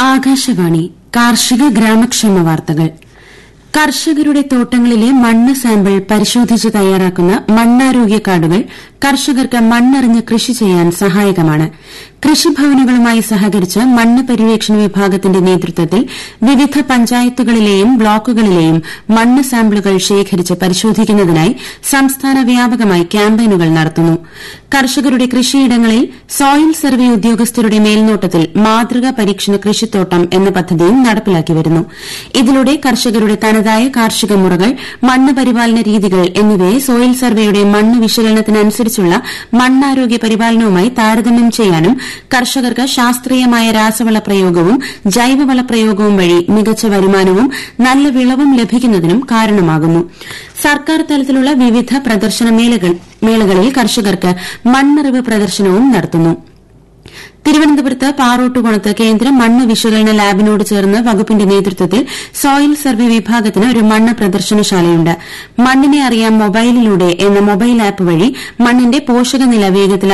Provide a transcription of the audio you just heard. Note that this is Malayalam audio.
ആകാശവാണി കാർഷിക ഗ്രാമക്ഷേമ വാർത്തകൾ കർഷകരുടെ തോട്ടങ്ങളിലെ മണ്ണ് സാമ്പിൾ പരിശോധിച്ച് തയ്യാറാക്കുന്ന മണ്ണാരോഗ്യ കാർഡുകൾ കർഷകർക്ക് മണ്ണറിഞ്ഞ് കൃഷി ചെയ്യാൻ സഹായകമാണ് കൃഷിഭവനുകളുമായി സഹകരിച്ച് മണ്ണ് പര്യവേക്ഷണ വിഭാഗത്തിന്റെ നേതൃത്വത്തിൽ വിവിധ പഞ്ചായത്തുകളിലെയും ബ്ലോക്കുകളിലെയും മണ്ണ് സാമ്പിളുകൾ ശേഖരിച്ച് പരിശോധിക്കുന്നതിനായി സംസ്ഥാന വ്യാപകമായി ക്യാമ്പയിനുകൾ നടത്തുന്നു കർഷകരുടെ കൃഷിയിടങ്ങളിൽ സോയിൽ സർവേ ഉദ്യോഗസ്ഥരുടെ മേൽനോട്ടത്തിൽ മാതൃകാ പരീക്ഷണ കൃഷിത്തോട്ടം എന്ന പദ്ധതിയും നടപ്പിലാക്കി വരുന്നു ഇതിലൂടെ കർഷകരുടെ തനതായ കാർഷിക മുറകൾ മണ്ണ് പരിപാലന രീതികൾ എന്നിവയെ സോയിൽ സർവേയുടെ മണ്ണ് വിശകലനത്തിനനുസരിച്ചുള്ള മണ്ണാരോഗ്യ പരിപാലനവുമായി താരതമ്യം ചെയ്യാനും കർഷകർക്ക് ശാസ്ത്രീയമായ രാസവള പ്രയോഗവും ജൈവവള പ്രയോഗവും വഴി മികച്ച വരുമാനവും നല്ല വിളവും ലഭിക്കുന്നതിനും കാരണമാകുന്നു സർക്കാർ തലത്തിലുള്ള വിവിധ പ്രദർശന മേളകളിൽ കർഷകർക്ക് മണ്ണറിവ് പ്രദർശനവും നടത്തുന്നു തിരുവനന്തപുരത്ത് പാറോട്ടുകുണത്ത് കേന്ദ്ര മണ്ണ് വിശകലന ലാബിനോട് ചേർന്ന് വകുപ്പിന്റെ നേതൃത്വത്തിൽ സോയിൽ സർവേ വിഭാഗത്തിന് ഒരു മണ്ണ് പ്രദർശനശാലയുണ്ട് മണ്ണിനെ അറിയാം മൊബൈലിലൂടെ എന്ന മൊബൈൽ ആപ്പ് വഴി മണ്ണിന്റെ പോഷകനില വേഗത്തിൽ